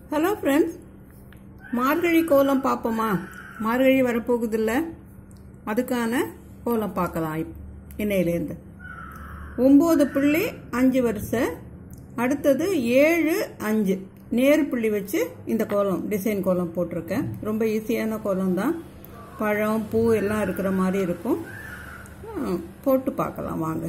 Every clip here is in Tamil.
ஹலோ ஃப்ரெண்ட்ஸ் மார்கழி கோலம் பார்ப்போமா மார்கழி வரப்போகுதில்ல அதுக்கான கோலம் பார்க்கலாம் இப் இன்னையிலேருந்து ஒம்பது புள்ளி அஞ்சு வரிசை அடுத்தது ஏழு அஞ்சு நேர் புள்ளி வச்சு இந்த கோலம் டிசைன் கோலம் போட்டிருக்கேன் ரொம்ப ஈஸியான கோலம் தான் பழம் பூ எல்லாம் இருக்கிற மாதிரி இருக்கும் ஆ, போட்டு பார்க்கலாம் வாங்க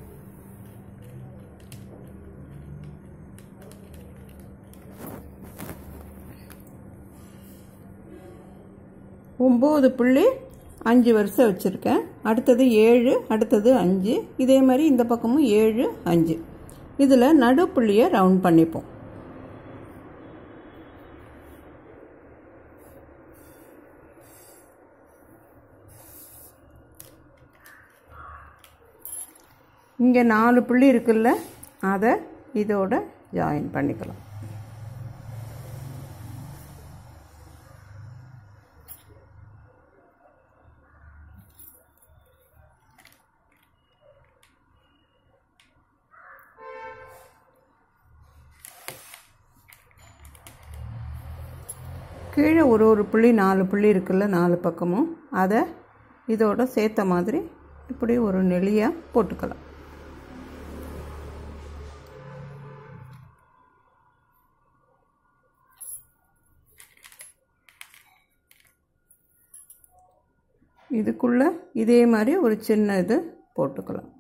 ஒம்பது புள்ளி அஞ்சு வருஷம் வச்சுருக்கேன் அடுத்தது ஏழு அடுத்தது அஞ்சு இதே மாதிரி இந்த பக்கமும் ஏழு அஞ்சு இதில் நடுப்புள்ளியை ரவுண்ட் பண்ணிப்போம் இங்கே நாலு புள்ளி இருக்குல்ல அதை இதோட ஜாயின் பண்ணிக்கலாம் கீழே ஒரு ஒரு புள்ளி நாலு புள்ளி இருக்குல்ல நாலு பக்கமும் அதை இதோட சேர்த்த மாதிரி இப்படி ஒரு நெளியாக போட்டுக்கலாம் இதுக்குள்ள இதே மாதிரி ஒரு சின்ன இது போட்டுக்கலாம்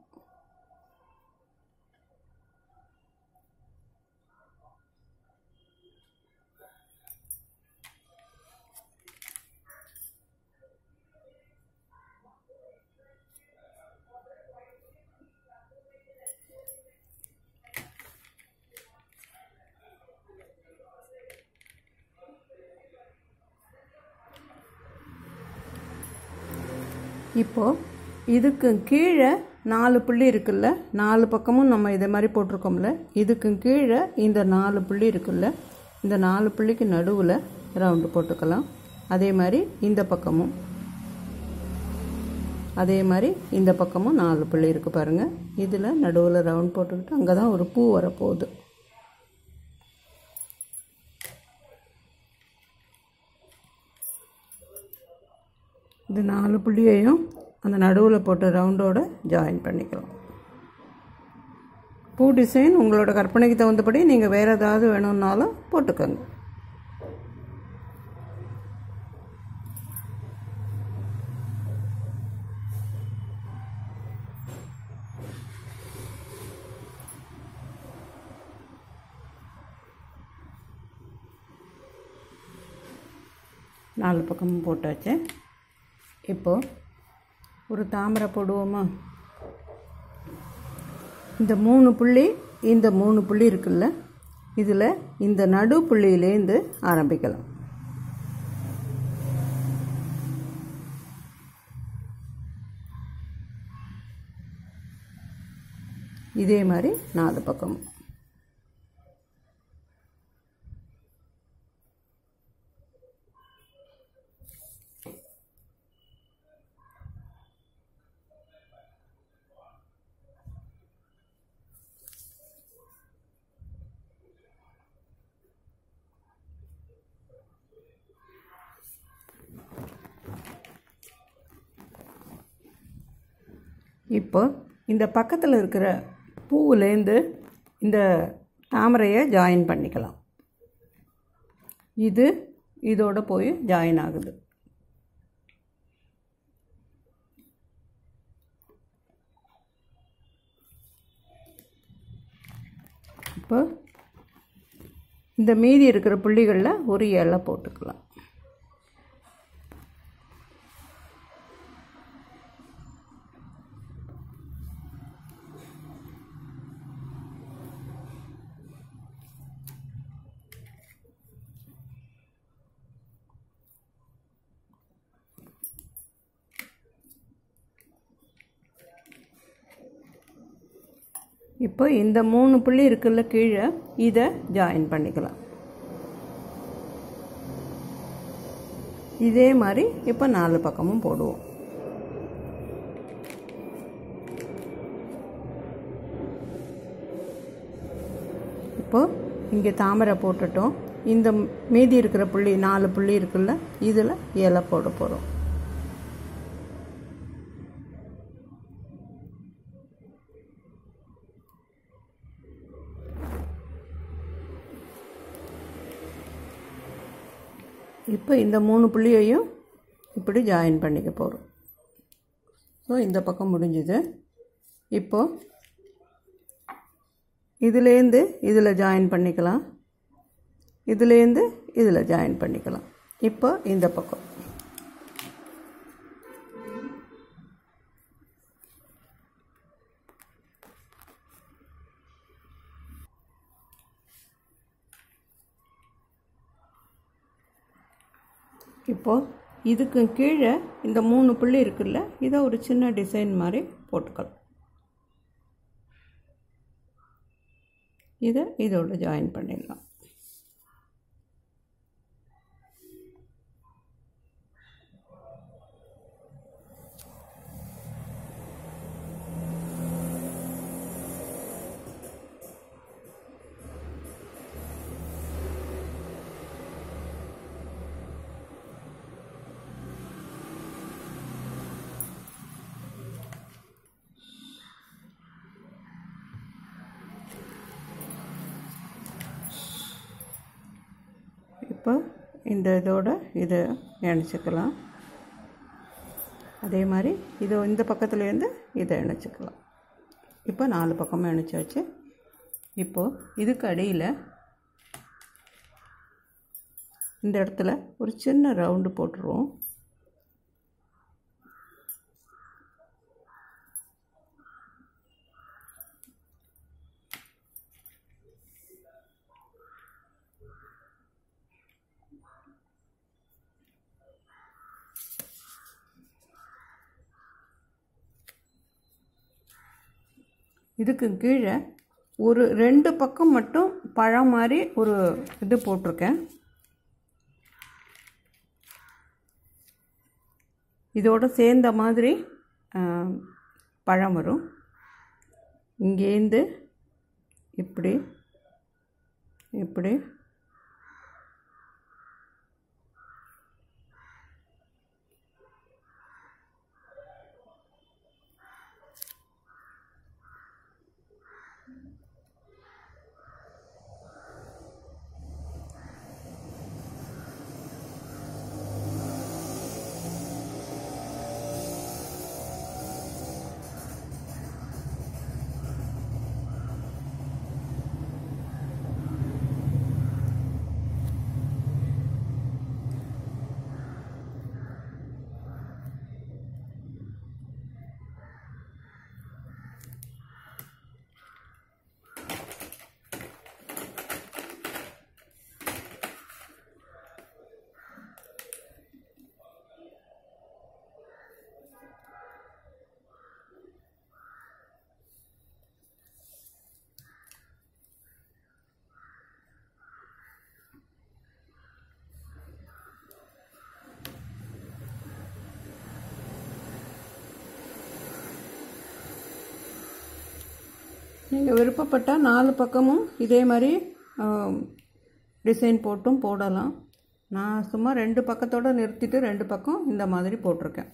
இப்போ இதுக்கு கீழே நாலு புள்ளி இருக்குல்ல நாலு பக்கமும் நம்ம இதே மாதிரி போட்டிருக்கோம்ல இதுக்கு கீழே இந்த நாலு புள்ளி இருக்குல்ல இந்த நாலு புள்ளிக்கு நடுவில் ரவுண்டு போட்டுக்கலாம் அதே மாதிரி இந்த பக்கமும் அதே மாதிரி இந்த பக்கமும் நாலு புள்ளி இருக்குது பாருங்கள் இதில் நடுவில் ரவுண்ட் போட்டுக்கிட்டு அங்கே தான் ஒரு பூ வரப்போகுது இது நாலு புள்ளியையும் அந்த நடுவில் போட்ட ரவுண்டோட ஜாயின் பண்ணிக்கலாம் பூ டிசைன் உங்களோட கற்பனைக்கு தகுந்தபடி நீங்கள் வேறு ஏதாவது வேணும்னாலும் போட்டுக்கோங்க நாலு பக்கமும் போட்டாச்சு இப்போ ஒரு தாமரை போடுவோமா இந்த மூணு புள்ளி இந்த மூணு புள்ளி இருக்குல்ல இதில் இந்த நடு புள்ளியிலேருந்து ஆரம்பிக்கலாம் இதே மாதிரி நாலு பக்கமும் இப்போ இந்த பக்கத்தில் இருக்கிற பூவுலேருந்து இந்த தாமரையை ஜாயின் பண்ணிக்கலாம் இது இதோட போய் ஜாயின் ஆகுது இப்போ இந்த மீதி இருக்கிற புள்ளிகளில் ஒரு இலை போட்டுக்கலாம் இப்போ இந்த மூணு புள்ளி இருக்குல்ல கீழே இதை ஜாயின் பண்ணிக்கலாம் இதே மாதிரி இப்போ நாலு பக்கமும் போடுவோம் இப்போ இங்கே தாமரை போட்டுட்டோம் இந்த மீதி இருக்கிற புள்ளி நாலு புள்ளி இருக்குல்ல இதில் இலை போட போகிறோம் இப்போ இந்த மூணு புள்ளியையும் இப்படி ஜாயின் பண்ணிக்க போகிறோம் ஸோ இந்த பக்கம் முடிஞ்சுது இப்போது இதுலேருந்து இதில் ஜாயின் பண்ணிக்கலாம் இதுலேருந்து இதில் ஜாயின் பண்ணிக்கலாம் இப்போ இந்த பக்கம் இப்போது இதுக்கு கீழே இந்த மூணு புள்ளி இருக்குல்ல இதை ஒரு சின்ன டிசைன் மாதிரி போட்டுக்கலாம் இதை இதோட ஜாயின் பண்ணிடலாம் இப்போ இந்த இதோட இதை இணைச்சிக்கலாம் அதே மாதிரி இதோ இந்த பக்கத்துலேருந்து இதை இணைச்சிக்கலாம் இப்போ நாலு பக்கமும் இணைச்சாச்சு இப்போது இதுக்கு அடியில் இந்த இடத்துல ஒரு சின்ன ரவுண்டு போட்டுருவோம் இதுக்கு கீழே ஒரு ரெண்டு பக்கம் மட்டும் பழம் மாதிரி ஒரு இது போட்டிருக்கேன் இதோட சேர்ந்த மாதிரி பழம் வரும் இங்கேருந்து இப்படி இப்படி நீங்கள் விருப்பப்பட்டால் நாலு பக்கமும் இதே மாதிரி டிசைன் போட்டும் போடலாம் நான் சும்மா ரெண்டு பக்கத்தோடு நிறுத்திட்டு ரெண்டு பக்கம் இந்த மாதிரி போட்டிருக்கேன்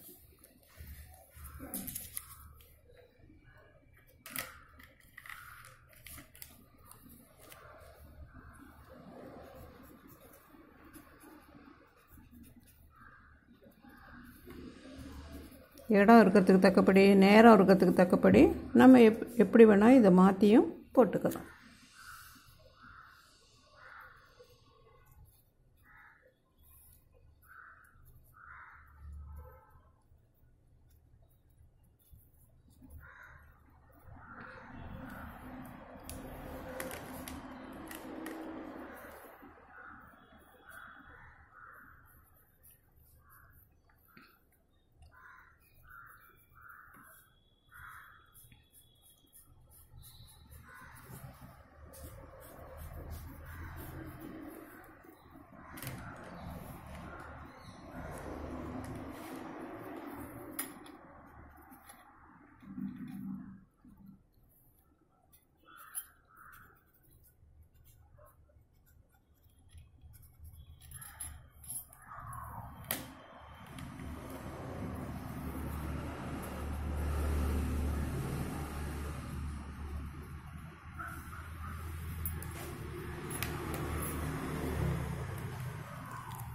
இடம் இருக்கிறதுக்கு தக்கபடி நேரம் இருக்கிறதுக்கு தக்கபடி நம்ம எப் எப்படி வேணால் இதை மாற்றியும் போட்டுக்கலாம்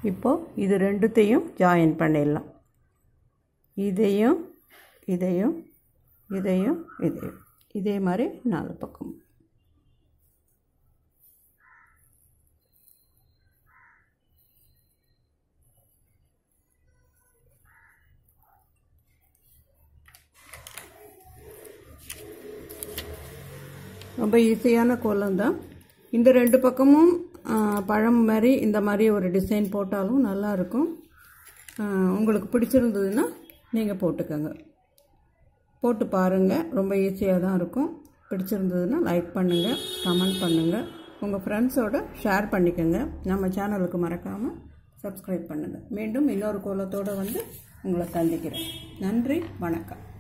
இப்போது இது ரெண்டுத்தையும் ஜாயின் பண்ணிடலாம் இதையும் இதையும் இதையும் இதையும் இதே மாதிரி நாலு பக்கம் ரொம்ப ஈஸியான கோலம் தான் இந்த ரெண்டு பக்கமும் ஆ, பழம் மாதிரி இந்த மாதிரி ஒரு டிசைன் போட்டாலும் நல்லா இருக்கும் ஆ, உங்களுக்கு பிடிச்சிருந்ததுன்னா நீங்கள் போட்டுக்கோங்க போட்டு பாருங்கள் ரொம்ப ஈஸியாக தான் இருக்கும் பிடிச்சிருந்ததுன்னா லைக் பண்ணுங்கள் கமெண்ட் பண்ணுங்கள் உங்கள் ஃப்ரெண்ட்ஸோட ஷேர் பண்ணிக்கோங்க நம்ம சேனலுக்கு மறக்காமல் சப்ஸ்கிரைப் பண்ணுங்கள் மீண்டும் இன்னொரு கோலத்தோடு வந்து உங்களை சந்திக்கிறேன் நன்றி வணக்கம்